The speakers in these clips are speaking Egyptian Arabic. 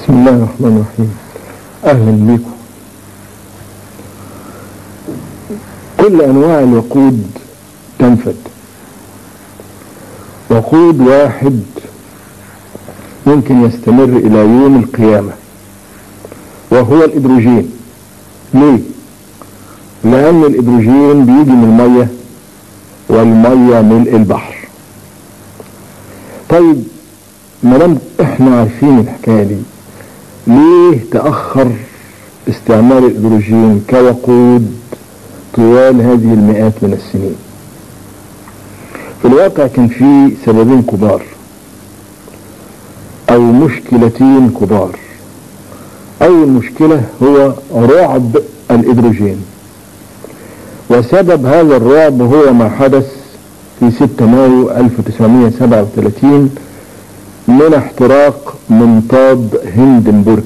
بسم الله الرحمن الرحيم أهلا بكم كل أنواع الوقود تنفد وقود واحد ممكن يستمر إلى يوم القيامة وهو الإدروجين ليه؟ لأن الإدروجين بيجي من المية والمية ملء البحر طيب ما دام احنا عارفين الحكايه دي ليه تاخر استعمال الهيدروجين كوقود طوال هذه المئات من السنين في الواقع كان في سببين كبار او مشكلتين كبار اول مشكله هو رعب الهيدروجين وسبب هذا الرعب هو ما حدث في 6 مايو 1937 من احتراق منطاد هندنبورج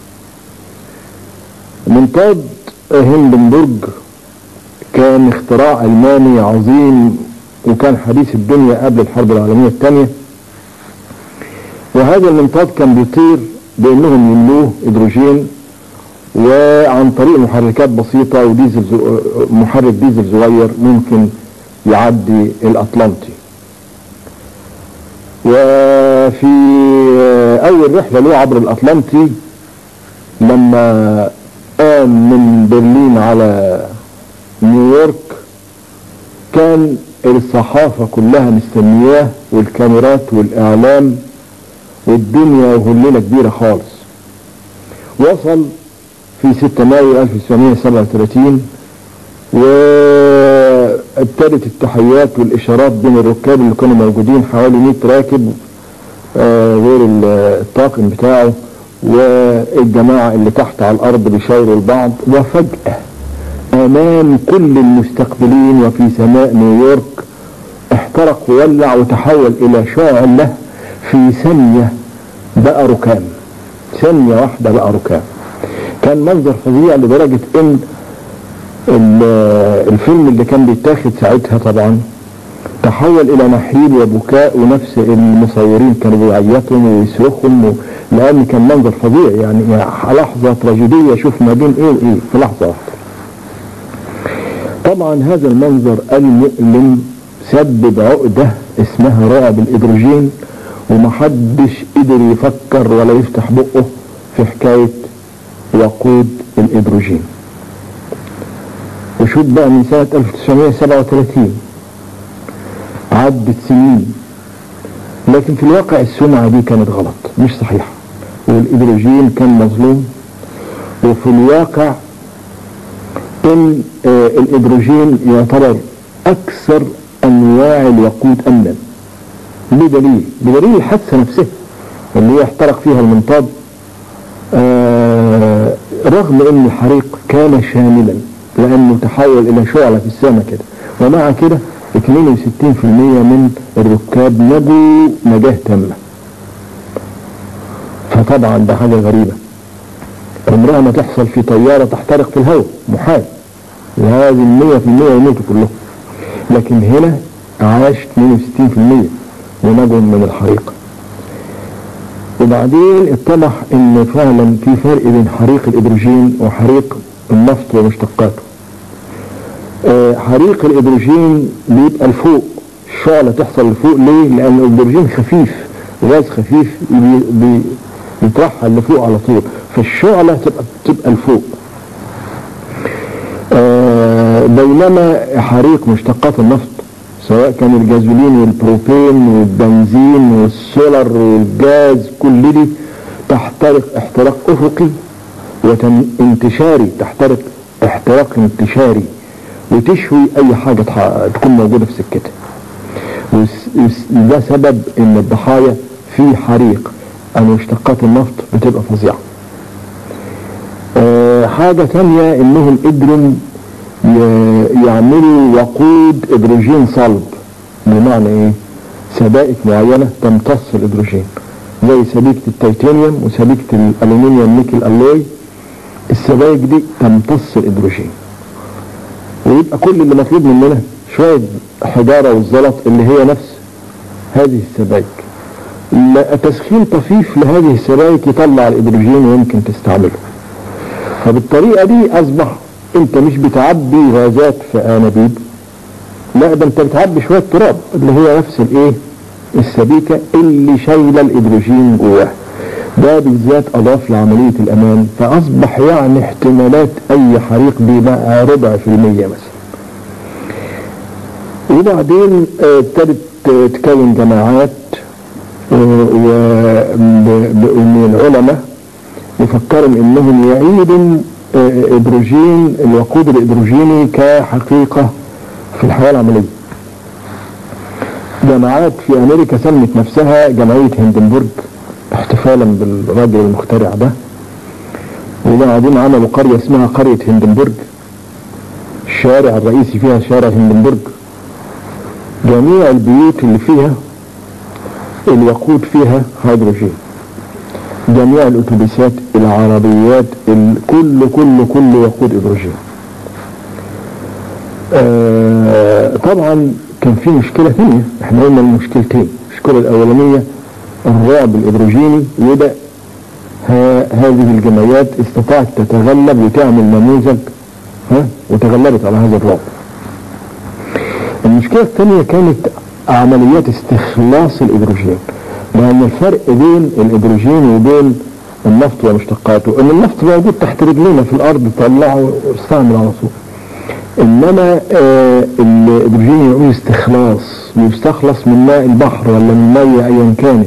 منطاد هندنبورج كان اختراع الماني عظيم وكان حديث الدنيا قبل الحرب العالمية الثانية وهذا المنطاد كان بيطير بانهم يملوه هيدروجين وعن طريق محركات بسيطة وديزل زو... محرك ديزل صغير ممكن يعدي الاطلنطي وفي اول رحله له عبر الاطلنطي لما قام من برلين على نيويورك كان الصحافة كلها مستنياه والكاميرات والإعلام والدنيا وهليلة كبيرة خالص وصل في 6 مايو 1937 وابتدت التحيات والإشارات بين الركاب اللي كانوا موجودين حوالي 100 راكب آه غير الطاقم بتاعه والجماعة اللي تحت على الأرض بيشاوروا البعض وفجأة أمام كل المستقبلين وفي سماء نيويورك احترق وولع وتحول إلى شعلة في ثانية بقى ركام ثانية واحدة بقى ركام كان منظر فظيع لدرجة ان الفيلم اللي كان بيتاخد ساعتها طبعا تحول الى نحيب وبكاء ونفس المصورين كانوا بيعيطوا ويصرخوا لان كان منظر فظيع يعني لحظة تراجيدية شوف ما بين ايه وايه في لحظة واحدة طبعا هذا المنظر المؤلم سبب عقدة اسمها رعب الهيدروجين ومحدش قدر يفكر ولا يفتح بقه في حكاية وقود الهيدروجين وشوف بقى من سنة 1937 عدت سنين لكن في الواقع السمعة دي كانت غلط مش صحيحة والهيدروجين كان مظلوم وفي الواقع ان آه الهيدروجين يعتبر اكثر انواع الوقود امنا بدليل بدليل الحادثة نفسها اللي هي احترق فيها المنطاد آه رغم ان الحريق كان شاملا لانه تحول الى شعلة في السماء كده ومع كده 62% من الركاب نجوا نجاة تامة فطبعا ده حاجة غريبة عمرها ما تحصل في طيارة تحترق في الهواء محال لازم 100% يموتوا كلهم لكن هنا عاش 62% ونجوا من الحريق وبعدين اتضح ان فعلا في فرق بين حريق الهيدروجين وحريق النفط ومشتقاته آه حريق الهيدروجين بيبقى لفوق الشعلة تحصل لفوق ليه لان الهيدروجين خفيف غاز خفيف بي بي بيترحل لفوق على طول فالشعلة تبقى تبقى لفوق آه بينما حريق مشتقات النفط سواء كان الجازولين والبروبين والبنزين والسولر والجاز كل دي تحترق احتراق افقي وانتشاري تحترق احتراق انتشاري وتشوي اي حاجة تكون موجودة في سكتها وده سبب ان الضحايا في حريق مشتقات النفط بتبقى فظيعة أه حاجة تانية انهم قدروا يعملوا وقود هيدروجين صلب بمعنى ايه سبائك معينة تمتص الهيدروجين زي سبيكة التيتانيوم وسبيكة الالومنيوم نيكل الوي السبائك دي تمتص الهيدروجين ويبقى كل اللي مطلوب مننا شوية حجارة والزلط اللي هي نفس هذه السبائك لا- تسخين طفيف لهذه السبائك يطلع الهيدروجين ويمكن تستعمله فبالطريقة دي أصبح أنت مش بتعبي غازات في أنابيب لا ده أنت بتعبي شوية تراب اللي هي نفس الإيه السبيكة اللي شايلة الهيدروجين جواها ده بالذات أضاف لعملية الأمان فأصبح يعني احتمالات أي حريق دي بقى ربع في المية مثلا وبعدين آه، ابتدت آه، تكون جماعات ومن العلماء يفكروا انهم يعيدوا آه، هيدروجين الوقود الهيدروجيني كحقيقة في الحياة العملية جماعات في امريكا سمت نفسها جمعية هندنبورج احتفالا بالراجل المخترع ده وبعدين عملوا قرية اسمها قرية هندنبورج الشارع الرئيسي فيها شارع هندنبورج جميع البيوت اللي فيها الوقود فيها هيدروجين جميع الاتوبيسات العربيات الكل كل كل وقود هيدروجين آه طبعا كان في مشكلة ثانية احنا قلنا المشكلتين المشكلة الاولانية الرعب الهيدروجيني وده ها هذه الجمعيات استطاعت تتغلب وتعمل نموذج ها وتغلبت على هذا الرعب المشكلة الثانية كانت عمليات استخلاص الهيدروجين لأن الفرق بين الهيدروجين وبين النفط ومشتقاته ان النفط موجود تحت رجلينا في الارض طلعه واستعمل على طول انما آه الهيدروجين يقوم استخلاص يستخلص من ماء البحر ولا من مية ايا كانت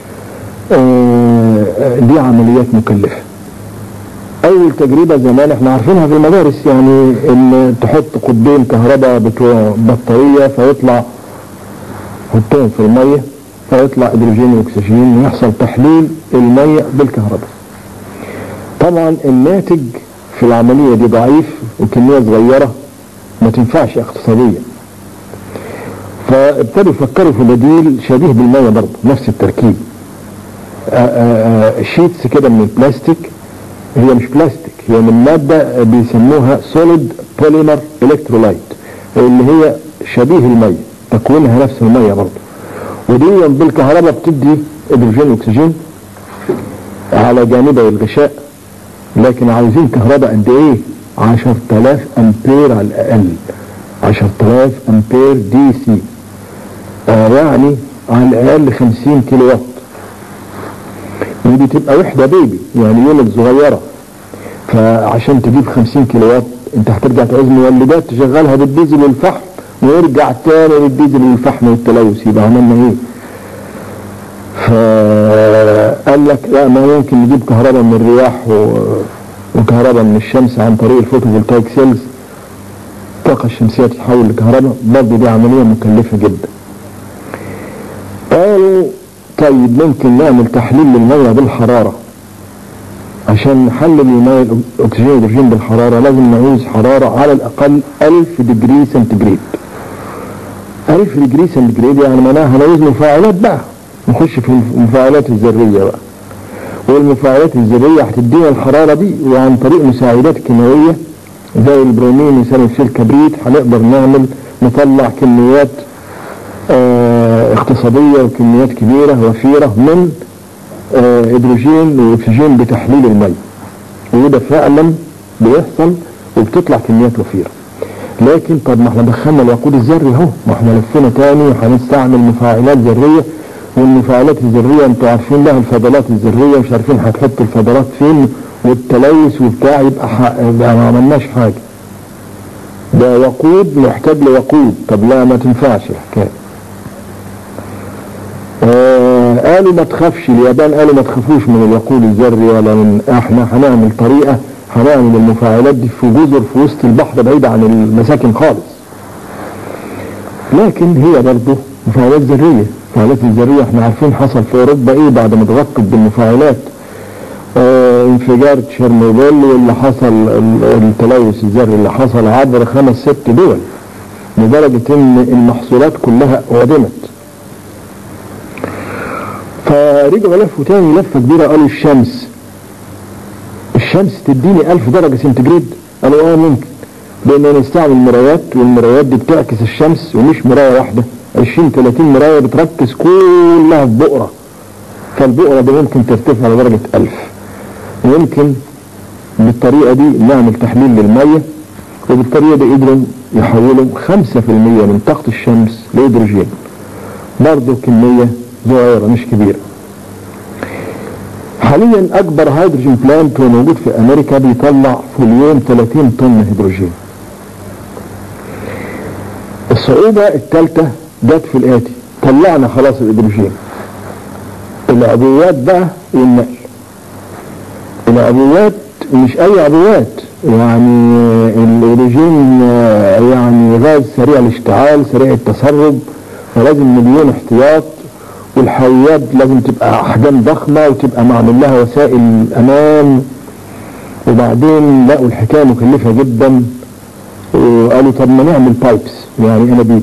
آه دي عمليات مكلفة اول تجربة زمان احنا عارفينها في المدارس يعني ان تحط قطبين كهرباء بتوع بطارية فيطلع حطهم في المية فيطلع هيدروجين واكسجين ويحصل تحليل المية بالكهرباء طبعا الناتج في العملية دي ضعيف وكمية صغيرة ما تنفعش اقتصاديا فابتدوا يفكروا في بديل شبيه بالمية برضه نفس التركيب شيتس كده من البلاستيك هي مش بلاستيك هي من مادة بيسموها سوليد بوليمر الكترولايت اللي هي شبيه المية تكوينها نفس المية برضه ودي بالكهرباء بتدي هيدروجين واكسجين على جانبي الغشاء لكن عاوزين كهرباء قد ايه 10000 امبير على الاقل 10000 امبير دي سي آه يعني على الاقل 50 كيلو وات ودي تبقى وحدة بيبي يعني يونت صغيرة فعشان تجيب 50 كيلو وات انت هترجع تعوز مولدات تشغلها بالديزل والفحم ويرجع تاني للديزل والفحم والتلوث يبقى عملنا ايه فقال لك لا ما ممكن نجيب كهرباء من الرياح و... وكهرباء من الشمس عن طريق الفوتوفولتايك سيلز الطاقة الشمسية تتحول لكهرباء برضه دي عملية مكلفة جدا قالوا طيب ممكن نعمل تحليل للمية بالحرارة عشان نحلل المية الاكسجين والهيدروجين بالحرارة لازم نعوز حرارة على الاقل 1000 دجري سنتيجريد 1000 دجري سنتيجريد يعني معناها هنعوز مفاعلات بقى نخش في المفاعلات الذرية بقى والمفاعلات الذرية هتدينا الحرارة دي وعن طريق مساعدات كيماوية زي البرومين ثاني اكسيد الكبريت هنقدر نعمل نطلع كميات اه اقتصادية وكميات كبيرة وفيرة من اه هيدروجين واكسجين بتحليل المي وده فعلا بيحصل وبتطلع كميات وفيرة لكن طب ما احنا دخلنا الوقود الذري اهو ما احنا لفينا تاني وهنستعمل مفاعلات ذريه والمفاعلات الذريه انتوا عارفين لها الفضلات الذريه مش عارفين هتحط الفضلات فين والتلوث وبتاع يبقى, يبقى ما عملناش حاجه ده وقود محتاج لوقود طب لا ما تنفعش الحكايه آه قالوا ما تخافش اليابان قالوا ما تخافوش من الوقود الذري ولا من احنا هنعمل طريقه هنعمل المفاعلات دي في جزر في وسط البحر بعيدة عن المساكن خالص لكن هي برضه مفاعلات ذرية المفاعلات الذرية احنا عارفين حصل في اوروبا ايه بعد ما اتغطت بالمفاعلات اه انفجار تشيرنوبيل واللي حصل التلوث الذري اللي حصل عبر خمس ست دول لدرجة ان المحصولات كلها عدمت فرجعوا لفوا تاني لفة كبيرة قالوا الشمس الشمس تديني 1000 درجة سنتيجريد قالوا اه ممكن بان نستعمل مرايات والمرايات دي بتعكس الشمس ومش مراية واحدة 20 30 مراية بتركز كلها في بؤرة فالبؤرة دي ممكن ترتفع لدرجة ألف ويمكن بالطريقة دي نعمل تحليل للمية وبالطريقة دي قدروا يحولوا 5% من طاقة الشمس لهيدروجين برضه كمية صغيرة مش كبيرة حاليا اكبر هيدروجين بلانت هو موجود في امريكا بيطلع في اليوم 30 طن هيدروجين الصعوبة الثالثة جت في الاتي طلعنا خلاص الهيدروجين العبوات بقى والنقل العبوات مش اي عبوات يعني الهيدروجين يعني غاز سريع الاشتعال سريع التسرب فلازم مليون احتياط والحاويات لازم تبقى احجام ضخمه وتبقى معمول لها وسائل امان وبعدين لقوا الحكايه مكلفه جدا وقالوا طب ما نعمل بايبس يعني انابيب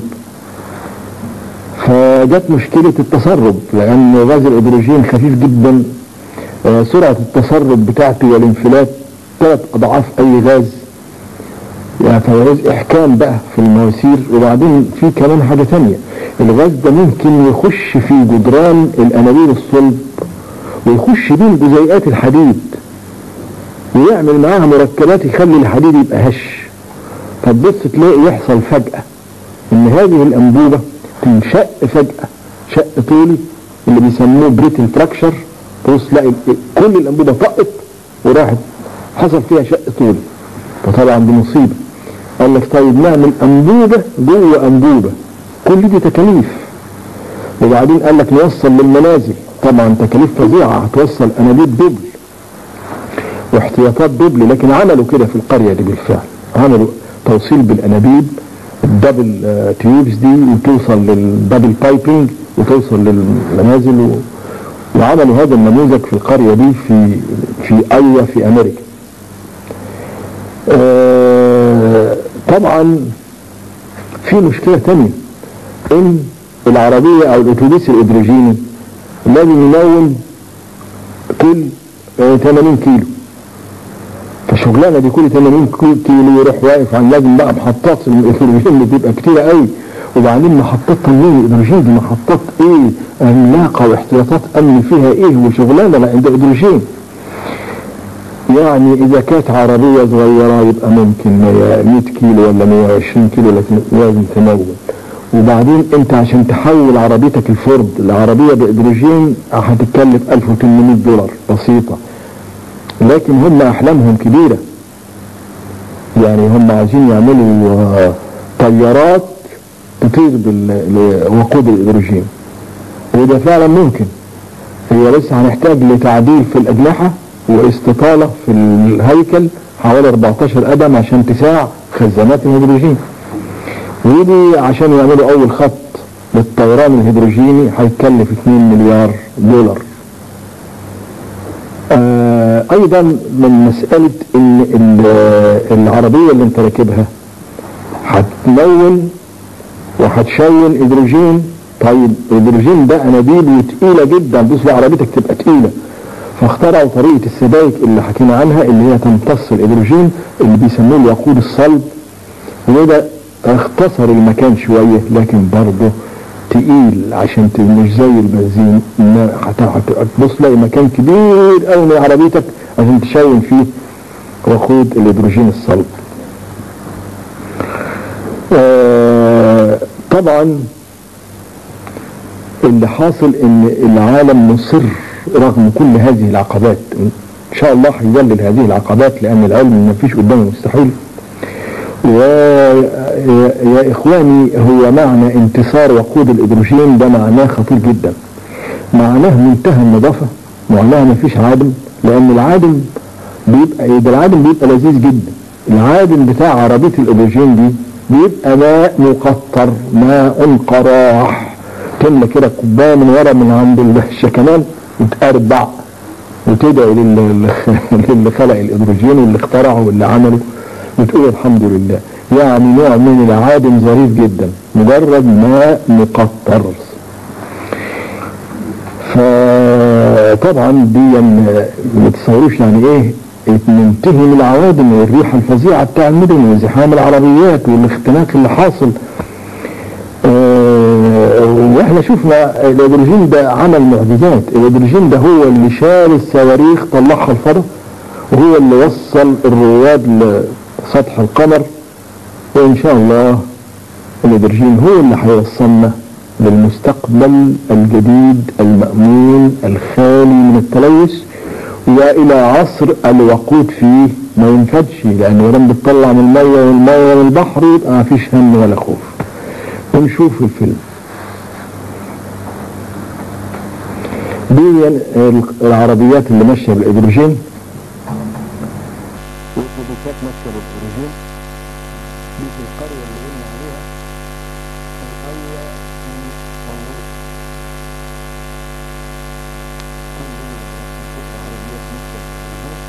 فجت مشكله التسرب لان غاز الهيدروجين خفيف جدا آه، سرعه التسرب بتاعته والانفلات ثلاث اضعاف اي غاز يعني فيعوز احكام بقى في المواسير وبعدين في كمان حاجه ثانيه الغاز ده ممكن يخش في جدران الانابيب الصلب ويخش بين جزيئات الحديد ويعمل معاها مركبات يخلي الحديد يبقى هش فتبص تلاقي يحصل فجأة ان هذه الانبوبة تنشق فجأة شق طولي اللي بيسموه بريتل فراكشر تبص تلاقي كل الانبوبة طقت وراحت حصل فيها شق طولي فطبعا دي مصيبة قال لك طيب نعمل انبوبة جوه انبوبة كل دي تكاليف وبعدين قال لك نوصل للمنازل طبعا تكاليف فظيعة هتوصل انابيب دبل واحتياطات دبل لكن عملوا كده في القرية دي بالفعل عملوا توصيل بالانابيب الدبل آه، تيوبس دي وتوصل للدبل بايبنج وتوصل للمنازل و... وعملوا هذا النموذج في القرية دي في في ايوة في امريكا آه طبعا في مشكلة تانية ان العربية او الاتوبيس الهيدروجيني لازم يلون كل آه 80 كيلو فالشغلانه دي كل 80 كيلو يروح واقف عن لازم بقى محطات الهيدروجين اللي بتبقى كتيره قوي وبعدين محطات تنوير الهيدروجين دي محطات ايه عملاقه واحتياطات امن فيها ايه وشغلانه لا عند هيدروجين يعني اذا كانت عربيه صغيره يبقى ممكن 100 كيلو ولا 120 كيلو لكن لازم تمول وبعدين انت عشان تحول عربيتك الفورد لعربيه بهيدروجين هتتكلف 1800 دولار بسيطه لكن هم احلامهم كبيرة يعني هم عايزين يعملوا آه، طيارات تطير بوقود الهيدروجين وده فعلا ممكن هي بس هنحتاج لتعديل في الاجنحة واستطالة في الهيكل حوالي 14 قدم عشان تساع خزانات الهيدروجين ودي عشان يعملوا اول خط للطيران الهيدروجيني هيتكلف 2 مليار دولار آه ايضا من مسألة ان ال- العربية اللي انت راكبها هتلون وهتشون هيدروجين طيب الهيدروجين ده انابيب وتقيلة جدا بص عربيتك تبقى تقيلة فاخترعوا طريقة السبائك اللي حكينا عنها اللي هي تمتص الهيدروجين اللي بيسموه الوقود الصلب وده اختصر المكان شوية لكن برضه تقيل عشان ت- مش زي البنزين إن هت- هت- هتبص تلاقي مكان كبير قوي من عربيتك عشان تشون فيه وقود الهيدروجين الصلب آه طبعا اللي حاصل ان العالم مصر رغم كل هذه العقبات ان شاء الله هيذلل هذه العقبات لان العلم ما فيش قدامه مستحيل ويا إخواني هو معنى انتصار وقود الهيدروجين ده معناه خطير جدا معناه منتهى النظافة معناه ما فيش عادم لأن العادم بيبقى إيه ده العادم بيبقى لذيذ جدا العادم بتاع عربية الهيدروجين دي بيبقى ماء مقطر ماء قراح تملى كده كوباية من ورا من عند الشكمان وتقربع وتدعي للي للي خلق الهيدروجين واللي اخترعه واللي عمله وتقول الحمد لله يعني نوع من العادم ظريف جدا مجرد ماء مقطر فطبعا دي ما تصوروش يعني ايه ننتهي من العوادم والريحة الفظيعة بتاع المدن وزحام العربيات والاختناق اللي حاصل آه، واحنا احنا شفنا الهيدروجين ده عمل معجزات الهيدروجين ده هو اللي شال الصواريخ طلعها الفضاء وهو اللي وصل الرواد لسطح القمر وان شاء الله الهيدروجين هو اللي هيوصلنا للمستقبل الجديد المأمون الخالي من التلوث والى عصر الوقود فيه ما ينفدش لان ولما بتطلع من الميه والميه من البحر يبقى ما فيش هم ولا خوف ونشوف الفيلم دي العربيات اللي ماشيه بالهيدروجين والاتوبيسات ماشيه بالهيدروجين دي في القريه اللي قلنا عليها القريه في طنجة كل دي العربيات ماشيه بالهيدروجين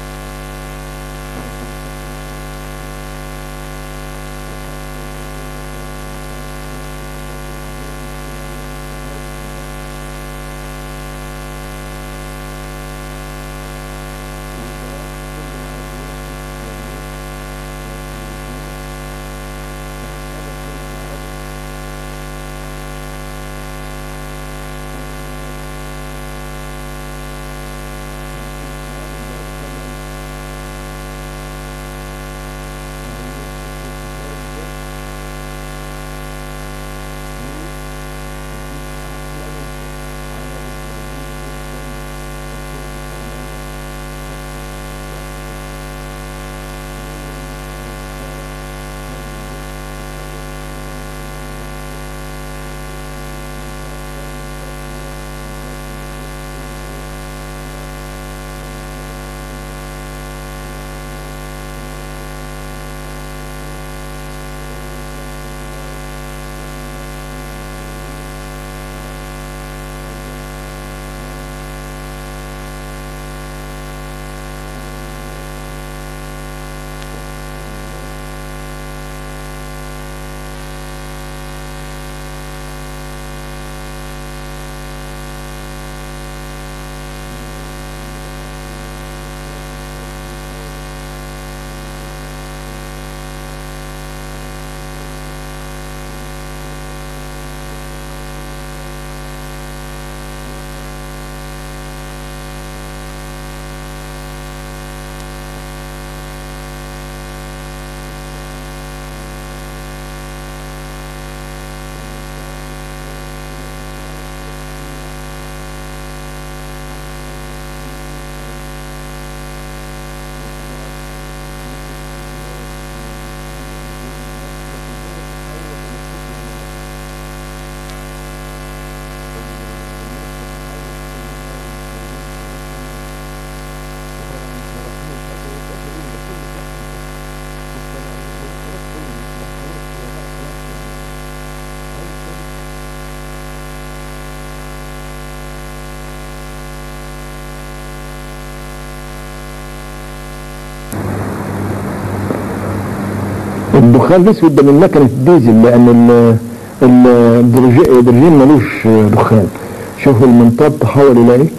الدخان الاسود ده من مكنه الديزل لان ال- ال- الدرج- الهيدروجين ملوش دخان شوفوا المنطاد تحول الى ايه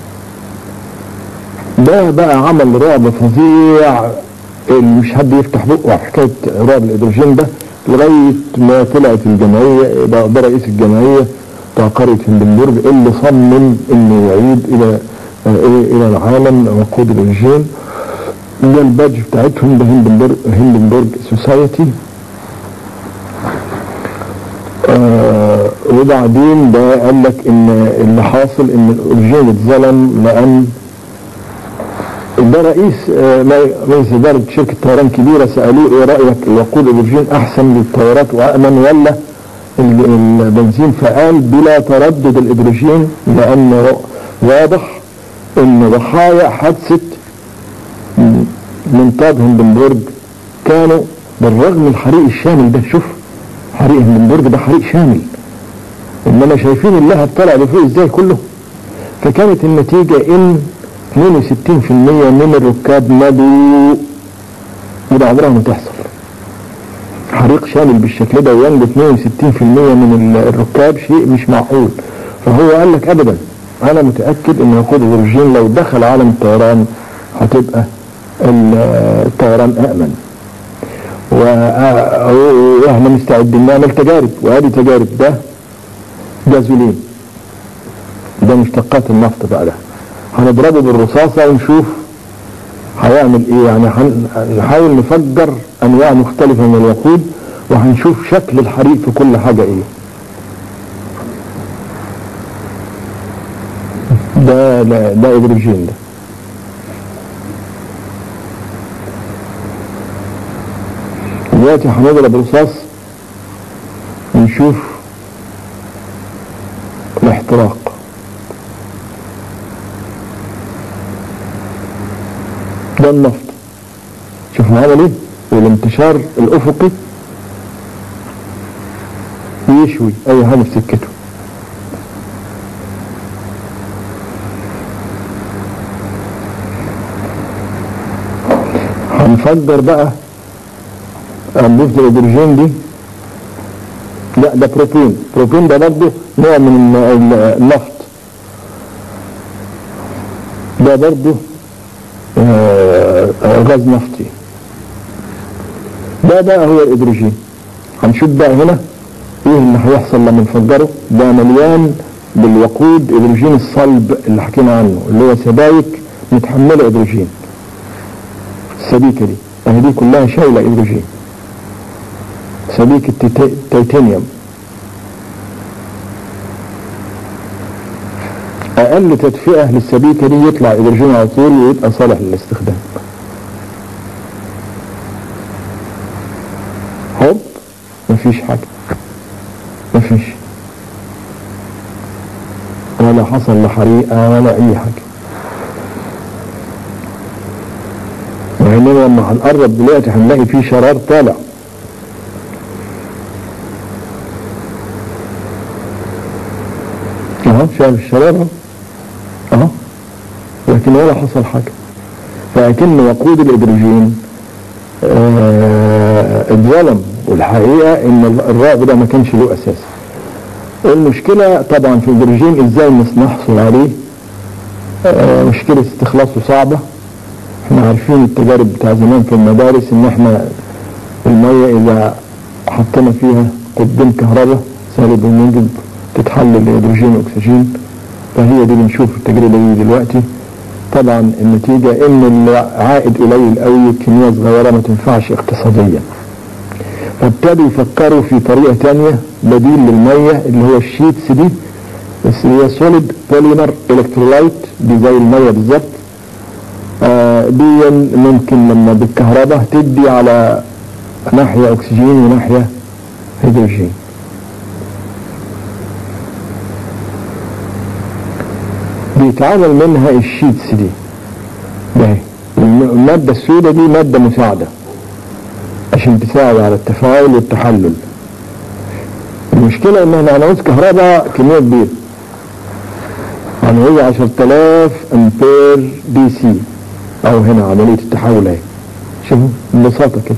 ده بقى عمل رعب فظيع اللي مش حد يفتح بقه على حكايه رعب الهيدروجين ده لغايه ما طلعت الجمعيه ده, ده رئيس الجمعيه بتاع قريه هندنبورج اللي صمم انه يعيد الى آه، إيه الى العالم وقود الهيدروجين ده البادج بتاعتهم ده هندنبورج هندنبورج سوسايتي آه وبعدين ده قال لك ان اللي حاصل ان الاورجين اتظلم لان ده رئيس آه، رئيس اداره شركه طيران كبيره سالوه ايه رايك الوقود الاورجين احسن للطيارات وامن ولا ال- البنزين فقال بلا تردد الهيدروجين لانه واضح ان ضحايا حادثه منطاد هندنبورج كانوا بالرغم من الحريق الشامل ده شوف حريق هندنبورج ده حريق شامل انما شايفين اللهب طلع لفوق ازاي كله فكانت النتيجة ان 62% من الركاب ماتوا وده عمرها ما تحصل حريق شامل بالشكل ده وينجو 62% من الركاب شيء مش معقول فهو قال لك ابدا انا متاكد ان وقود الهيدروجين لو دخل عالم الطيران هتبقى الطيران امن و- واحنا مستعدين نعمل تجارب وهذه تجارب ده جازولين ده مشتقات النفط بقى ده هنضربه بالرصاصة ونشوف هيعمل ايه يعني هنحاول نفجر انواع مختلفة من الوقود وهنشوف شكل الحريق في كل حاجة ايه ده ده, ده هيدروجين ده دلوقتي هنضرب رصاص ونشوف الاحتراق ده النفط شوفوا عمل ايه والانتشار الافقي يشوي اي حاجه في سكته هنفجر بقى انبوبة الهيدروجين دي لا ده بروبين بروبين ده برضه نوع من النفط ده برضه آه غاز نفطي ده بقى هو الهيدروجين هنشوف بقى هنا ايه اللي هيحصل لما نفجره ده مليان بالوقود هيدروجين الصلب اللي حكينا عنه اللي هو سبايك متحمله هيدروجين السبيكه دي اهي دي كلها شايله هيدروجين سبيك التيتانيوم اقل تدفئه للسبيكه دي يطلع هيدروجين على طول ويبقى صالح للاستخدام هوب مفيش حاجه مفيش ولا حصل لا حريقه ولا اي حاجه وإنما لما هنقرب دلوقتي هنلاقي فيه شرار طالع اهو شايف الشرار اهو لكن ولا حصل حاجة فأكن وقود الهيدروجين اتظلم والحقيقة ان الرعب ده ما كانش له اساس المشكلة طبعا في الهيدروجين ازاي نحصل عليه اه مشكلة استخلاصه صعبة احنا عارفين التجارب بتاع زمان في المدارس ان احنا المية اذا حطينا فيها قطبين كهرباء سالب وموجب تتحلل الهيدروجين واكسجين فهي دي بنشوف التجربة دي دلوقتي طبعا النتيجة ان العائد قليل قوي الكمية صغيرة ما تنفعش اقتصاديا فابتدوا يفكروا في طريقة تانية بديل للمية اللي هو الشيتس دي بس هي سوليد بوليمر الكترولايت دي زي المية بالظبط آه دي ممكن لما بالكهرباء تدي على ناحية اكسجين وناحية هيدروجين بيتعمل منها الشيتس دي ده المادة السوداء دي مادة مساعدة عشان تساعد على التفاعل والتحلل المشكلة ان احنا هنعوز كهرباء كمية كبيرة هنعوز 10000 امبير دي سي او هنا عملية التحول اهي شوفوا ببساطة كده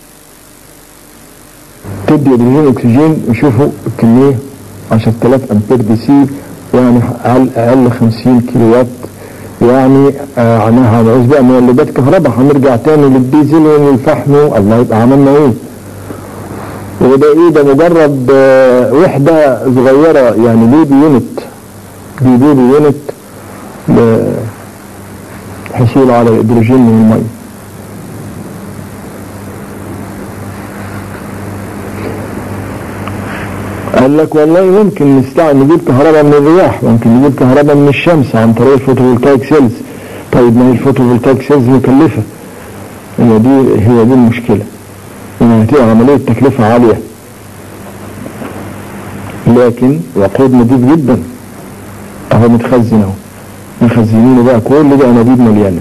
تدي هيدروجين اكسجين وشوفوا الكمية 10000 امبير دي سي يعني اقل اقل 50 كيلو وات يعني آه هنعوز بقى مولدات كهرباء هنرجع تاني للديزل والفحم الله يبقى عملنا ايه وده ايه ده مجرد آه وحدة صغيرة يعني بيبي يونت دي بيبي يونت للحصول على الهيدروجين من المية قال لك والله ممكن نستعمل نجيب كهرباء من الرياح ممكن نجيب كهرباء من الشمس عن طريق الفوتوفولتايك سيلز طيب ما هي الفوتوفولتايك سيلز مكلفة هي دي هي دي المشكلة ان هتبقى عملية تكلفة عالية لكن وقود نضيف جدا اهو متخزن اهو مخزنينه بقى كل ده انابيب مليانة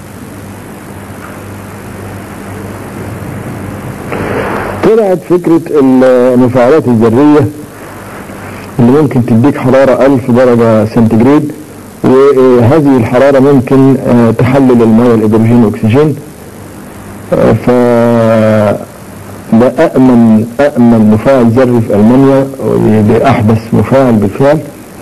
طلعت فكرة المفاعلات الذرية اللي ممكن تديك حرارة ألف درجة سنتيجريد وهذه الحرارة ممكن تحلل المياه الهيدروجين والأكسجين ف ده أأمن أأمن مفاعل ذري في ألمانيا وده أحدث مفاعل بالفعل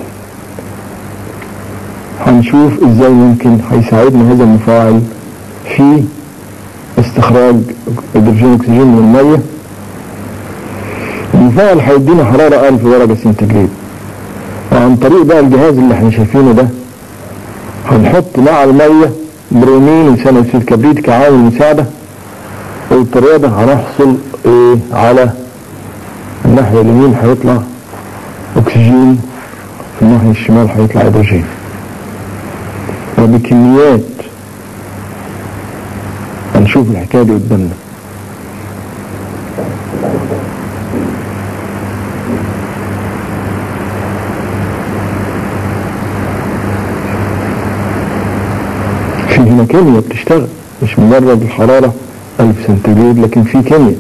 هنشوف ازاي ممكن هيساعدنا هذا المفاعل في استخراج هيدروجين واكسجين من الميه المفاعل هيدينا حرارة 1000 درجة سنتيجريد وعن عن طريق بقى الجهاز اللي احنا شايفينه ده هنحط مع المية برومين وثاني اكسيد كبريت كعامل مساعدة وبالطريقة ده هنحصل ايه على الناحية اليمين هيطلع اكسجين في الناحية الشمال هيطلع هيدروجين وبكميات هنشوف الحكاية دي قدامنا في هنا كيمياء بتشتغل مش مجرد الحرارة ألف سنتيجريد لكن في كيمياء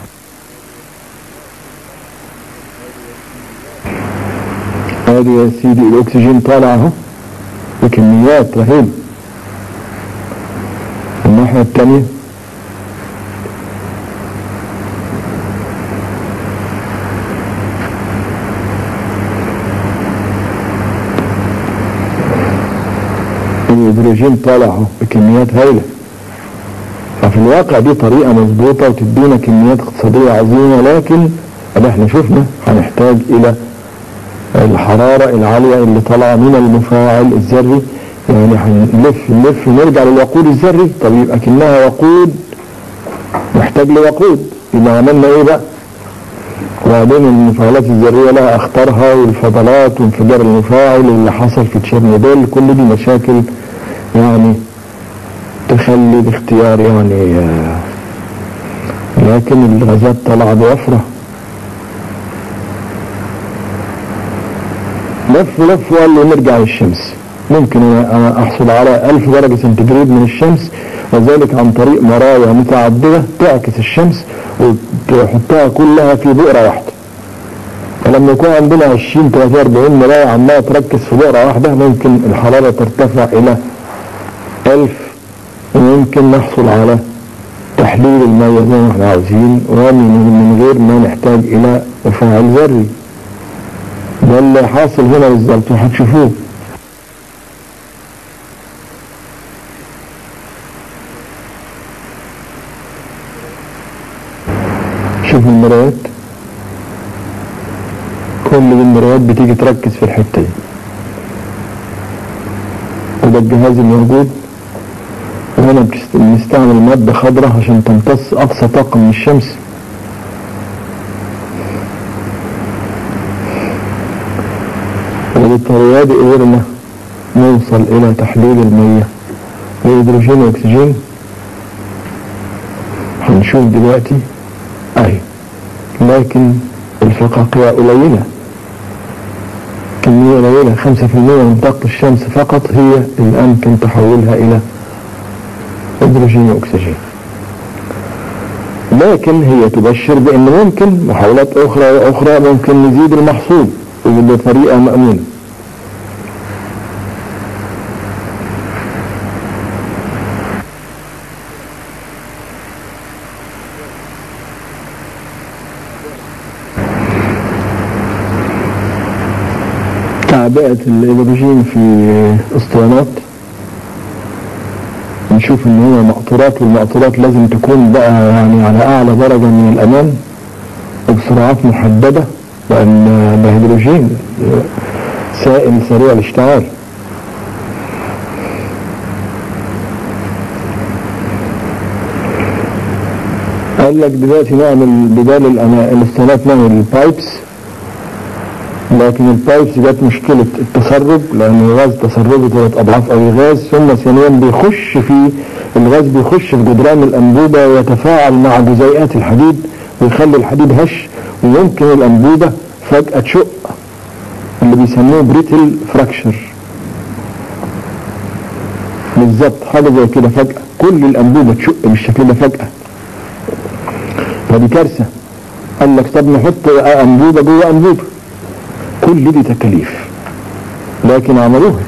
ادي يا سيدي الاكسجين طالع اهو بكميات رهيبة الناحية التانية الهيدروجين طالع اهو بكميات هائلة ففي الواقع دي طريقة مظبوطة وتدينا كميات اقتصادية عظيمة لكن اللي احنا شفنا هنحتاج الى الحرارة العالية اللي طالعة من المفاعل الذري يعني هنلف نلف ونرجع للوقود الذري طب يبقى كأنها وقود محتاج لوقود يبقى عملنا ايه بقى؟ وبعدين المفاعلات الذرية لها اخطارها والفضلات وانفجار المفاعل واللي حصل في تشيرنوبيل كل دي مشاكل يعني تخلي الاختيار يعني آه، لكن الغازات طالعة بوفرة لف لف وقال له نرجع للشمس ممكن أنا احصل على 1000 درجة سنتيجريد من الشمس وذلك عن طريق مرايا متعددة تعكس الشمس وتحطها كلها في بؤرة واحدة فلما يكون عندنا 20 30 40 مراية عمالة تركز في بؤرة واحدة ممكن الحرارة ترتفع إلى 1000 وممكن نحصل على تحليل المية زي ما احنا عاوزين ومن من غير ما نحتاج إلى مفاعل ذري ده اللي حاصل هنا بالظبط وهتشوفوه شوف المرايات كل دي المرايات بتيجي تركز في الحتة دي وده الجهاز الموجود وهنا بتست- بنستعمل مادة خضراء عشان تمتص أقصى طاقة من الشمس وبالطريقة دي قدرنا نوصل إلى تحليل المية لهيدروجين وأكسجين هنشوف دلوقتي أهي لكن الفقاقيع قليلة كمية قليلة خمسة في المية من طاقة الشمس فقط هي اللي أمكن تحولها إلى هيدروجين وأكسجين لكن هي تبشر بأن ممكن محاولات أخرى وأخرى ممكن نزيد المحصول بطريقة مأمونة تعبئة الهيدروجين في اسطوانات نشوف ان هي مقطورات والمقطورات لازم تكون بقى يعني على اعلى درجة من الامان وبسرعات محددة لان الهيدروجين سائل سريع الاشتعال قال لك دلوقتي نعمل بدال الأنا- الاسطوانات نعمل البايبس لكن البايبس جت مشكلة التسرب لأن الغاز تسربه ثلاث أضعاف أو الغاز ثم ثانيا بيخش في الغاز بيخش في جدران الأنبوبة ويتفاعل مع جزيئات الحديد ويخلي الحديد هش ويمكن الأنبوبة فجأة تشق اللي بيسموه بريتل فراكشر بالظبط حاجة زي كده فجأة كل الأنبوبة تشق بالشكل ده فجأة فدي كارثة قال لك طب نحط أنبوبة جوه أنبوبة كل دي تكاليف لكن عملوها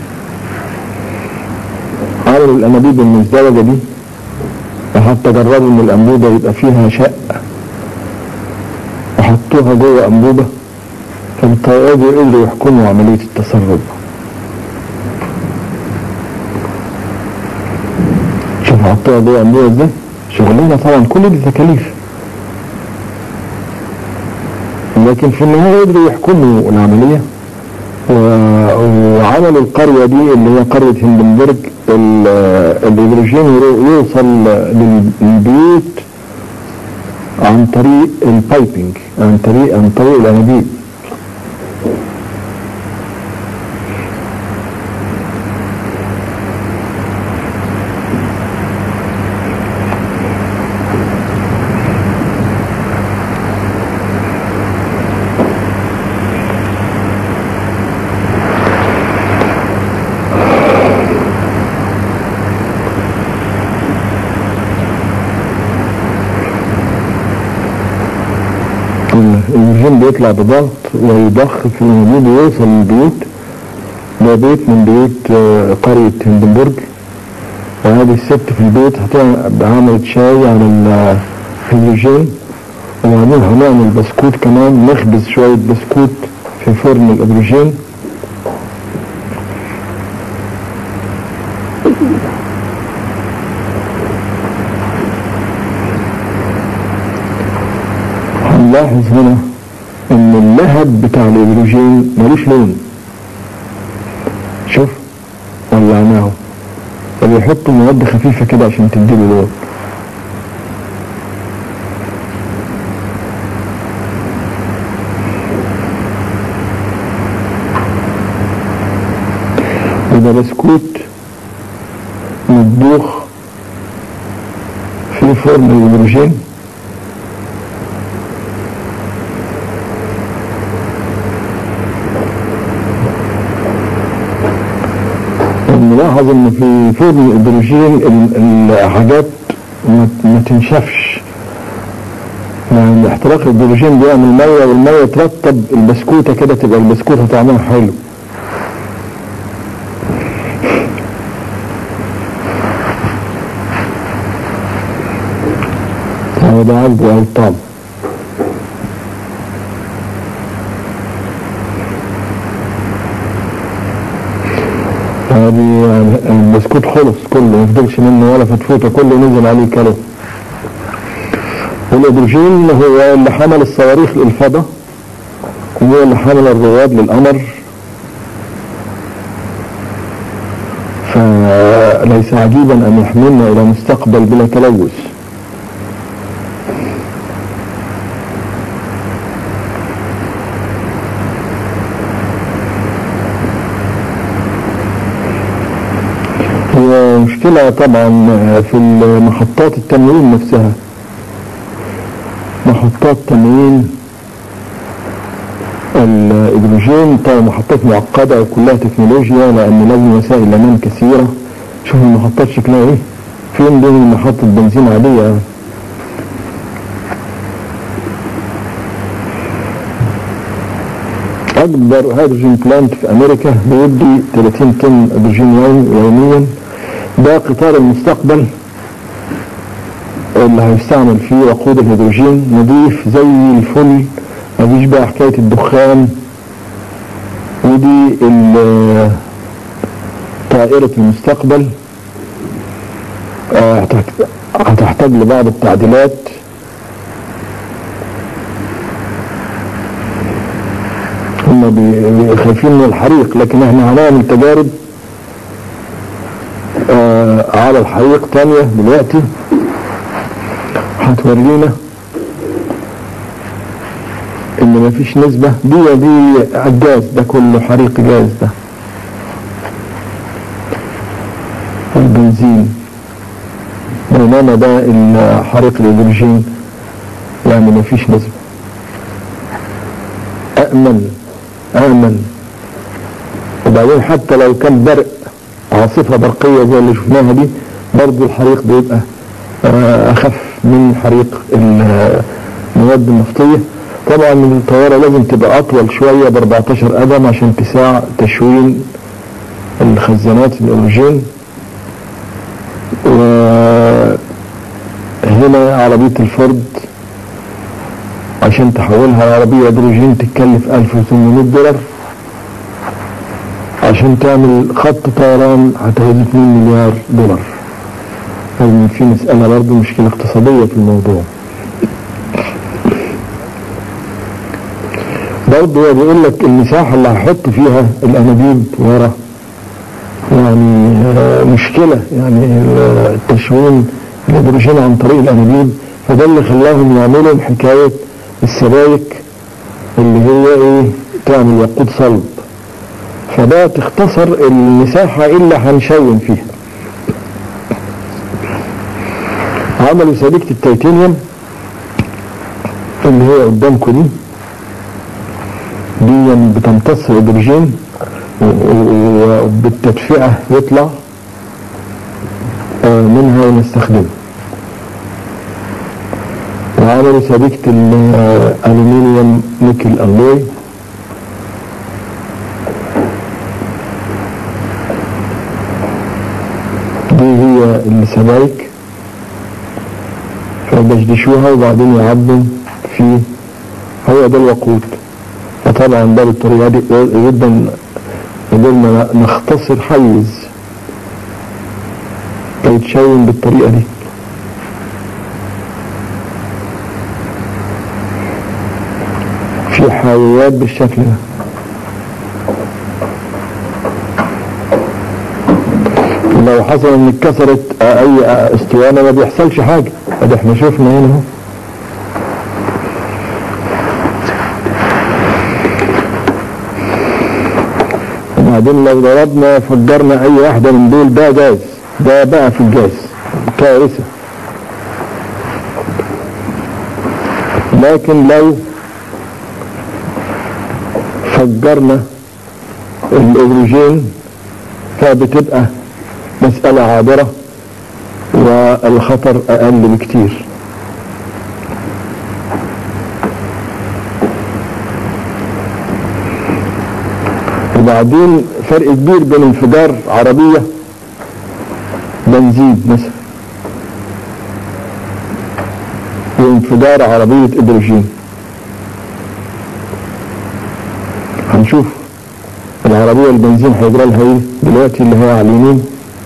عملوا الانابيب المزدوجه دي وحتى جربوا ان الانبوبه يبقى فيها شق وحطوها جوه انبوبه فبالطريقه دي قدروا يحكموا عمليه التسرب شوف حطوها جوه انبوبه ازاي شغلنا طبعا كل دي تكاليف لكن في النهاية قدروا يحكموا العملية و- وعملوا القرية دي اللي هي قرية هندنبرج ال- الهيدروجين يرو- يوصل لل- للبيوت عن طريق البايبنج عن طريق عن طريق الانابيب الهيدروجين بيطلع بضغط ويضخ في الانابيب ويوصل للبيوت ده بيت من بيوت آه، قرية هندنبرج وهذه الست في البيت هتعمل عملت شاي على الهيدروجين وبعدين هنعمل بسكوت كمان نخبز شوية بسكوت في فرن الهيدروجين هنلاحظ هنا ان اللهب بتاع الهيدروجين ملوش لون شوف ولعناه فبيحطوا مواد خفيفة كده عشان تديله لون وده بسكوت مطبوخ في فرن الهيدروجين نلاحظ ان في فرن الهيدروجين ال- الحاجات ما ما تنشفش يعني احتراق الهيدروجين بيعمل ميه والميه ترطب البسكوته كده تبقى البسكوته طعمها حلو هو ده عذب او طعم هذه يعني البسكوت خلص كله ما يفضلش منه ولا فتفوته كله نزل عليه كلو والهيدروجين هو اللي حمل الصواريخ للفضاء وهو اللي حمل الرواد للقمر فليس عجيبا ان يحملنا الى مستقبل بلا تلوث هي مشكلة طبعا في محطات التموين نفسها محطات تموين الهيدروجين طبعا محطات معقدة وكلها تكنولوجيا لأن لازم وسائل أمان كثيرة شوف المحطات شكلها ايه فين دي محطة بنزين عادية أكبر هيدروجين بلانت في أمريكا بيدي 30 طن هيدروجين يوم يوميا ده قطار المستقبل اللي هيستعمل فيه وقود الهيدروجين نظيف زي الفل مفيش بقى حكاية الدخان ودي ال- طائرة المستقبل آه، هتحت- هتحتاج لبعض التعديلات هم بي- خايفين من الحريق لكن احنا هنعمل تجارب آه على الحريق تانية دلوقتي هتورينا ان مفيش نسبة دي دي الجاز ده كله حريق جاز ده البنزين بينما ده الحريق الهيدروجين يعني مفيش نسبة أأمن أأمن وبعدين حتى لو كان برق عاصفة برقية زي اللي شفناها دي برضو الحريق بيبقى آه، أخف من حريق المواد النفطية طبعا الطيارة لازم تبقى أطول شوية ب 14 قدم عشان تساع تشوين الخزانات الأورجين وهنا عربية الفورد عشان تحولها لعربية هيدروجين تتكلف 1800 دولار عشان تعمل خط طيران هتاخد 2 مليار دولار يعني في مسألة برضه مشكلة اقتصادية في الموضوع برضه هو بيقول لك المساحة اللي هحط فيها الأنابيب ورا يعني آه، مشكلة يعني التشوين الهيدروجين عن طريق الأنابيب فده اللي خلاهم يعملوا حكاية السبايك اللي هي ايه تعمل وقود صلب فده تختصر المساحة اللي هنشون فيها عملوا سبيكة التيتانيوم اللي هي قدامكم دي دي بتمتص الهيدروجين وبالتدفئة يطلع آه، منها ونستخدمه وعملوا سبيكة الألومنيوم نيكل ألوي دي هي السبايك فبشدشوها وبعدين يعبوا في هو ده الوقود فطبعا ده بالطريقة دي جدا قدرنا نختصر حيز يتشون بالطريقة دي في حاويات بالشكل ده لو حصل ان اتكسرت اي اسطوانه ما بيحصلش حاجه ادي احنا شفنا هنا اهو وبعدين لو ضربنا فجرنا اي واحده من دول ده جاز ده بقى في الجاز كارثه لكن لو فجرنا الاكسجين فبتبقى مسألة عابرة والخطر اقل بكتير وبعدين فرق كبير بين انفجار عربية بنزين مثلا وانفجار عربية هيدروجين هنشوف العربية البنزين هيجرى لها ايه دلوقتي اللي هي على اليمين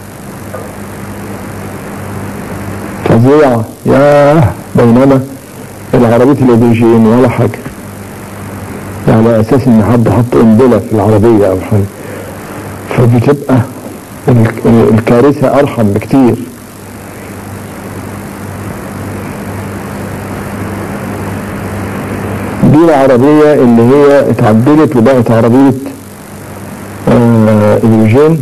فظيعة ياه بينما العربية الهيدروجين ولا حاجة على اساس ان حد حط قنبلة في العربية او حاجة فبتبقى الكارثة ارحم بكتير دي العربية اللي هي اتعدلت وبقت عربية هيدروجين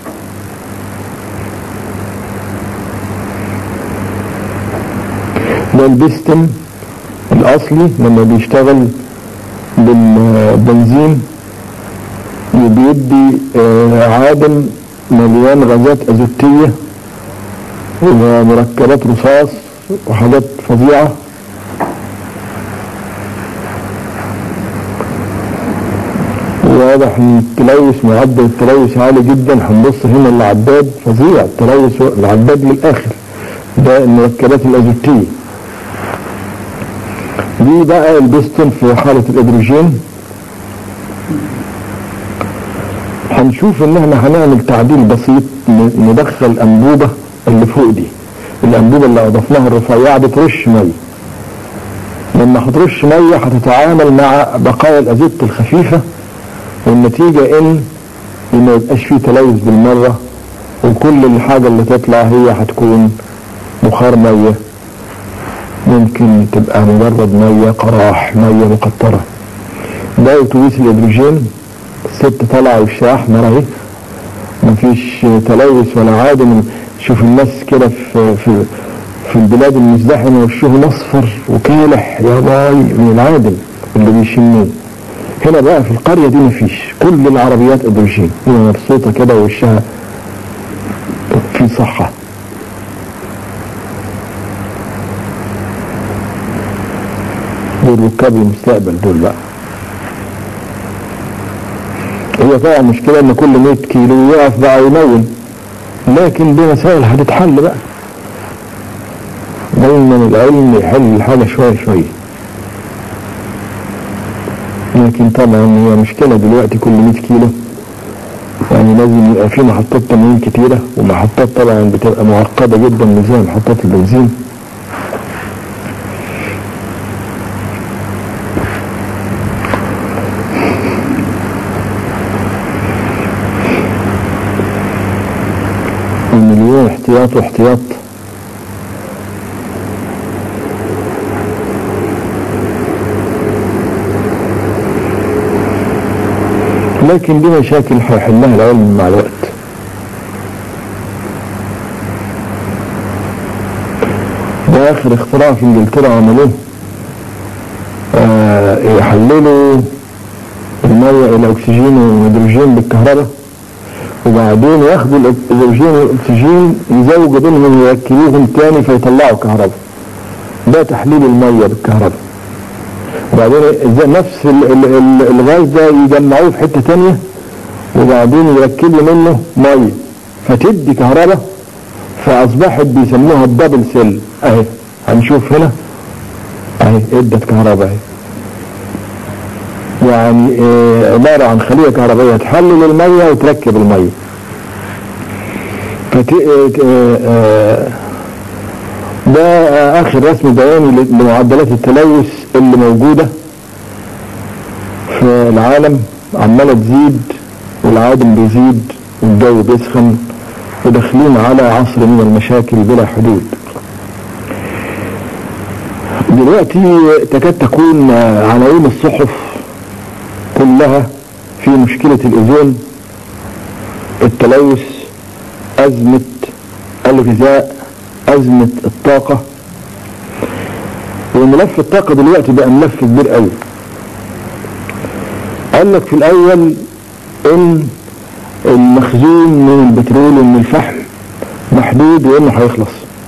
ده البستم الاصلي لما بيشتغل بالبنزين وبيدي عادم مليان غازات ازوتية ومركبات رصاص وحاجات فظيعة واضح ان التلوث معدل التلوث عالي جدا هنبص هنا العداد فظيع التلوث العداد للاخر ده المركبات الازوتيه دي بقى البستون في حالة الهيدروجين هنشوف ان احنا هنعمل تعديل بسيط ندخل انبوبة اللي فوق دي الانبوبة اللي اضفناها الرفيعة بترش مية لما هترش مية هتتعامل مع بقايا الازوت الخفيفة والنتيجة ان ما يبقاش فيه تلوث بالمرة وكل الحاجة اللي تطلع هي هتكون بخار مية ممكن تبقى مجرد مية قراح مية مقطرة ده اتوبيس الهيدروجين الست طالعة وشها احمر اهي مفيش تلوث ولا عادم شوف الناس كده في في في البلاد المزدحمة وشهم اصفر وكالح يا باي من العادم اللي بيشموه هنا بقى في القرية دي مفيش كل العربيات هيدروجين هي مبسوطة كده ووشها في صحة دول ركاب المستقبل دول بقى هي طبعا مشكلة ان كل 100 كيلو يقف بقى يمون لكن دي مسائل هتتحل بقى دايما العلم يحل الحاجة شوية شوية لكن طبعا هي مشكلة دلوقتي كل 100 كيلو يعني لازم يبقى في محطات تموين كتيرة ومحطات طبعا بتبقى معقدة جدا مش زي محطات البنزين المليون احتياط واحتياط لكن دي مشاكل هيحلها العلم مع الوقت ده اخر اختراع في انجلترا عملوه آه يحللوا المية الى اكسجين وهيدروجين بالكهرباء وبعدين ياخدوا الهيدروجين والاكسجين يزوجوا بينهم ويركبوهم تاني فيطلعوا كهرباء ده تحليل المية بالكهرباء وبعدين زي نفس ال- ال- ال- الغاز ده يجمعوه في حتة تانية وبعدين يركبوا منه مية فتدي كهرباء فاصبحت بيسموها الدبل سيل اهي هنشوف هنا اهي ادت كهرباء اهي يعني آه، عبارة عن خلية كهربائية تحلل المية وتركب المية فت... آه، آه، ده آه، اخر رسم بياني لمعدلات التلوث اللي موجودة في العالم عمالة تزيد والعادم بيزيد والجو بيسخن وداخلين على عصر من المشاكل بلا حدود دلوقتي تكاد تكون آه، عناوين الصحف كلها في مشكلة الأوزون التلوث أزمة الغذاء أزمة الطاقة وملف الطاقة دلوقتي بقى ملف كبير قوي قال لك في الأول إن المخزون من البترول ومن الفحم محدود وإنه هيخلص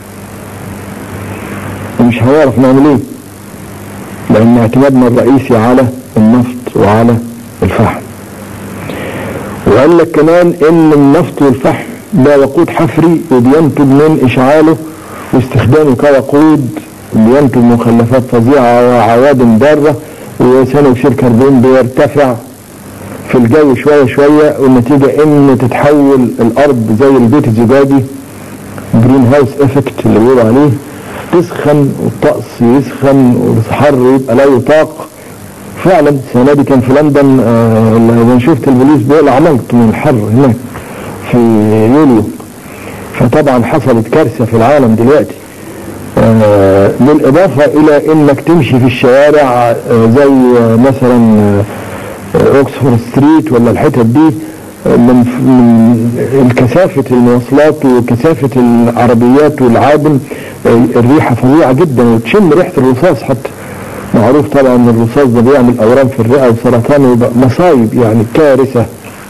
ومش هنعرف نعمل إيه لأن اعتمادنا الرئيسي على النفط وعلى الفحم وقال لك كمان ان النفط والفحم ده وقود حفري وبينتج من اشعاله واستخدامه كوقود بينتج مخلفات فظيعة وعوادم ضارة وثاني اكسيد الكربون بيرتفع في الجو شوية شوية والنتيجة ان تتحول الارض زي البيت الزجاجي جرين هاوس افكت اللي بيقولوا عليه تسخن والطقس يسخن والحر يبقى لا يطاق فعلا السنة دي كان في لندن آه لما شفت البوليس بيقول عملت من الحر هناك في يوليو فطبعا حصلت كارثة في العالم دلوقتي آه بالإضافة إلى إنك تمشي في الشوارع آه زي آه مثلا آه أوكسفورد ستريت ولا الحتت دي آه، من من الكثافة المواصلات وكثافة العربيات والعادم آه، الريحة فظيعة جدا وتشم ريحة الرصاص حتى معروف طبعا ان الرصاص ده بيعمل اورام في الرئه وسرطان ويبقى مصايب يعني كارثه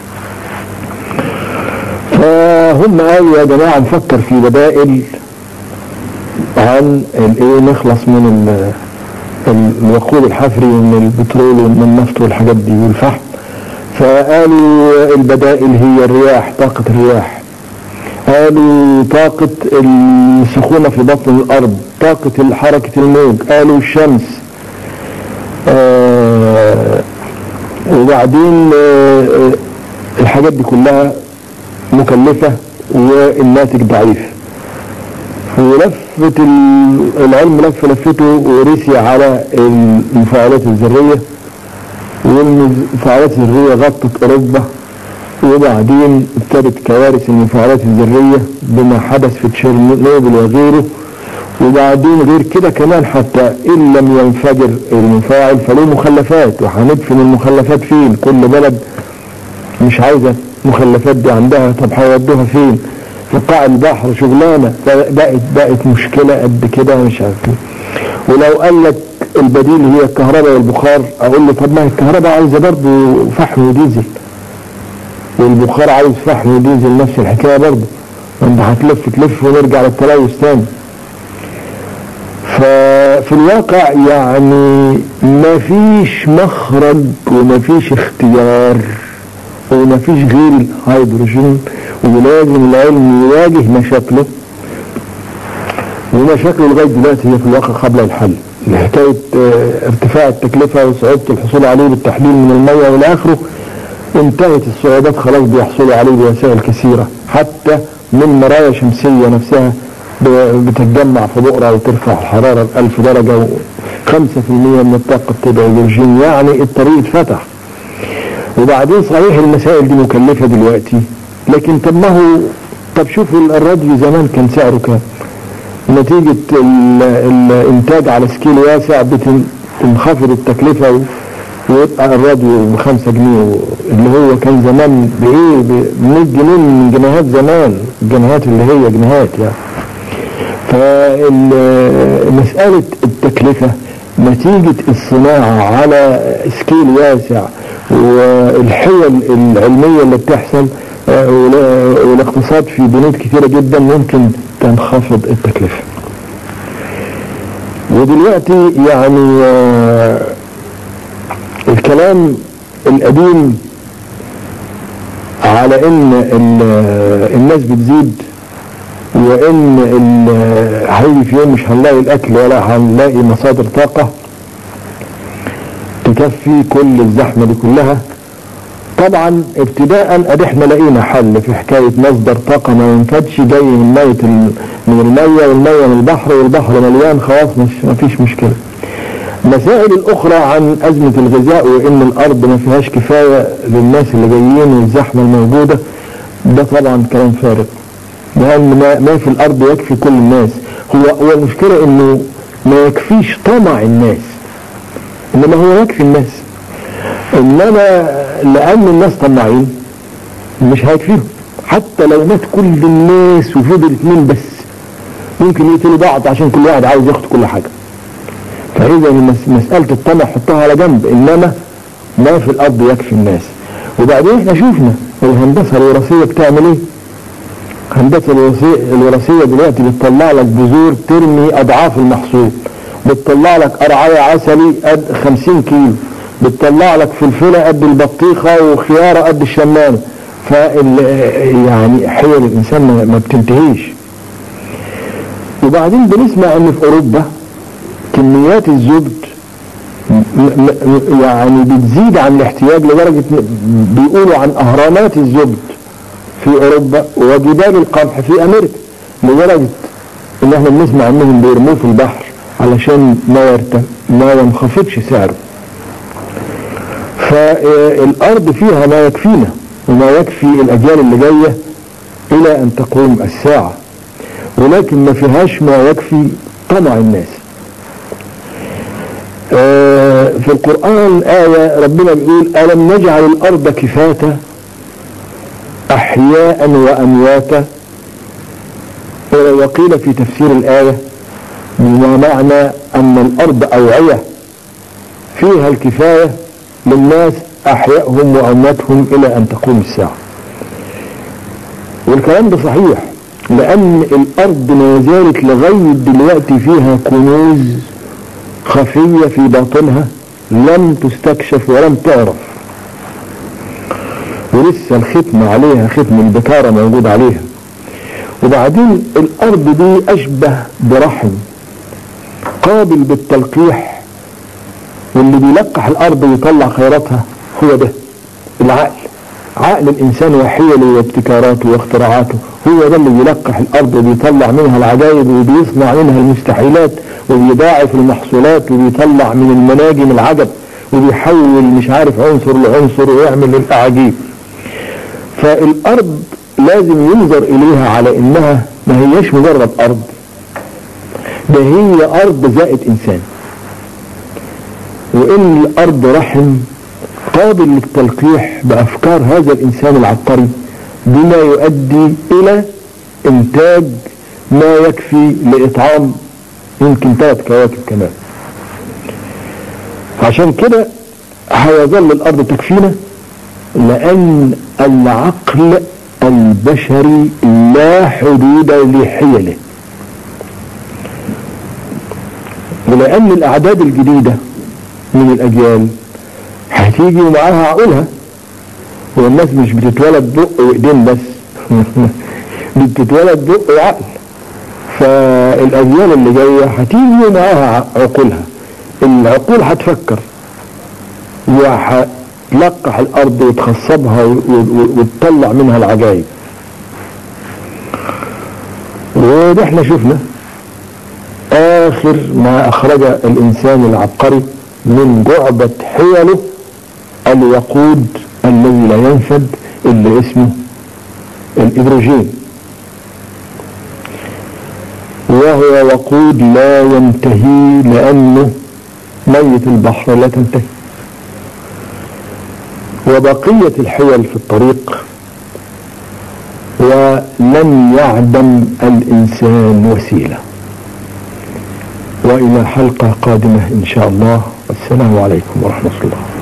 فهم قالوا يا جماعه نفكر في بدائل عن الايه نخلص من ال- ال- الوقود الحفري ومن البترول ومن النفط والحاجات دي والفحم فقالوا البدائل هي الرياح طاقه الرياح قالوا طاقة السخونة في بطن الأرض طاقة حركة الموج قالوا الشمس آه وبعدين آه آه، الحاجات دي كلها مكلفة والناتج ضعيف ولفت ال- العلم لف لفته ورسي على المفاعلات الذرية والمفاعلات الذرية غطت أوروبا وبعدين ابتدت كوارث المفاعلات الذرية بما حدث في تشيرنوبل وغيره وبعدين غير كده كمان حتى ان لم ينفجر المفاعل فله مخلفات وهندفن المخلفات فين كل بلد مش عايزه المخلفات دي عندها طب هيودوها فين في قاع البحر شغلانه بقت بقت مشكله قد كده مش عارف ايه ولو قال لك البديل هي الكهرباء والبخار اقول له طب ما الكهرباء عايزه برضه فحم وديزل والبخار عايز فحم وديزل نفس الحكايه برضه انت هتلف تلف ونرجع للتلوث تاني ففي الواقع يعني ما فيش مخرج وما فيش اختيار وما فيش غير الهيدروجين ولازم العلم يواجه مشاكله ومشاكله لغايه دلوقتي هي في الواقع قبل الحل حكايه اه ارتفاع التكلفه وصعوبه الحصول عليه بالتحليل من الميه والى اخره انتهت الصعوبات خلاص بيحصلوا عليه بوسائل كثيره حتى من مرايا شمسيه نفسها بتتجمع في بؤرة وترفع الحرارة بألف درجة وخمسة في المية من الطاقة بتبقى هيدروجين يعني الطريق اتفتح وبعدين صحيح المسائل دي مكلفة دلوقتي لكن طب ما هو طب شوفوا الراديو زمان كان سعره كام نتيجة ال- الانتاج على سكيل واسع بتنخفض التكلفة و- ويبقى الراديو بخمسة جنيه اللي هو كان زمان بايه ب 100 جنيه من جنيهات زمان الجنيهات اللي هي جنيهات يعني فمسألة التكلفة نتيجة الصناعة على سكيل واسع والحيل العلمية اللي بتحصل آه، ولا- والاقتصاد في بنود كثيرة جدا ممكن تنخفض التكلفة ودلوقتي يعني آه، الكلام القديم على ان ال- الناس بتزيد وان ال- هيجي في يوم مش هنلاقي الاكل ولا هنلاقي مصادر طاقة تكفي كل الزحمة دي كلها طبعا ابتداء ادي احنا لقينا حل في حكاية مصدر طاقة ما ينفدش جاي من مية ال- من المية والمية من البحر والبحر مليان خلاص مش مفيش مشكلة مسائل الاخرى عن ازمة الغذاء وان الارض ما فيهاش كفاية للناس اللي جايين والزحمة الموجودة ده طبعا كلام فارغ لان ما, ما في الارض يكفي كل الناس هو هو المشكلة انه ما يكفيش طمع الناس انما هو يكفي الناس انما لان الناس طماعين مش هيكفيهم حتى لو مات كل الناس وفضل اتنين بس ممكن يقتلوا بعض عشان كل واحد عاوز ياخد كل حاجة فإذا المس- مسألة الطمع حطها على جنب إنما ما في الأرض يكفي الناس وبعدين احنا شفنا الهندسة الوراثية بتعمل ايه الهندسة الوراثية الوراثية دلوقتي بتطلع لك بذور ترمي أضعاف المحصول بتطلع لك قرعاية عسلي قد 50 كيلو بتطلع لك فلفلة قد البطيخة وخيارة قد الشمانة فال يعني حيل الإنسان ما- ما بتنتهيش وبعدين بنسمع ان في اوروبا كميات الزبد م- م- يعني بتزيد عن الاحتياج لدرجة م- بيقولوا عن اهرامات الزبد في اوروبا وجبال القمح في امريكا لدرجة ان احنا بنسمع انهم بيرموه في البحر علشان ما يرت... ما ينخفضش سعره فالارض فيها ما يكفينا وما يكفي الاجيال اللي جاية الى ان تقوم الساعة ولكن ما فيهاش ما يكفي طمع الناس آه، في القرآن آية ربنا بيقول ألم نجعل الأرض كفاتا أحياء وأمواتا وقيل في تفسير الآية بما معنى أن الأرض أوعية فيها الكفاية للناس أحيائهم وأمواتهم إلى أن تقوم الساعة والكلام ده صحيح لأن الأرض ما زالت لغاية دلوقتي فيها كنوز خفية في باطنها لم تستكشف ولم تعرف ولسه الختم عليها ختم البكارة موجود عليها وبعدين الأرض دي أشبه برحم قابل بالتلقيح واللي بيلقح الأرض ويطلع خيراتها هو ده العقل عقل الإنسان وحيله وابتكاراته واختراعاته هو ده اللي بيلقح الأرض وبيطلع منها العجائب وبيصنع منها المستحيلات وبيضاعف المحصولات وبيطلع من المناجم العجب وبيحول مش عارف عنصر لعنصر ويعمل الأعاجيب فالأرض لازم ينظر إليها على إنها ما هياش مجرد أرض ده هي أرض زائد إنسان وإن الأرض رحم قابل للتلقيح بأفكار هذا الإنسان العبقري بما يؤدي إلى إنتاج ما يكفي لإطعام يمكن ثلاث كواكب كمان عشان كده هيظل الأرض تكفينا لأن العقل البشري لا حدود لحيله ولأن الأعداد الجديدة من الأجيال هتيجي ومعاها عقولها والناس مش بتتولد بق وايدين بس دي بتتولد بق وعقل فالاجيال اللي جايه هتيجي ومعاها عقولها العقول هتفكر وهتلقح الارض وتخصبها و- و- وتطلع منها العجائب وده احنا شفنا اخر ما اخرج الانسان العبقري من جعبة حيله الوقود الذي لا ينفد اللي اسمه الهيدروجين وهو وقود لا ينتهي لأنه مية البحر لا تنتهي وبقية الحيل في الطريق ولن يعدم الإنسان وسيلة وإلى حلقة قادمة إن شاء الله والسلام عليكم ورحمة الله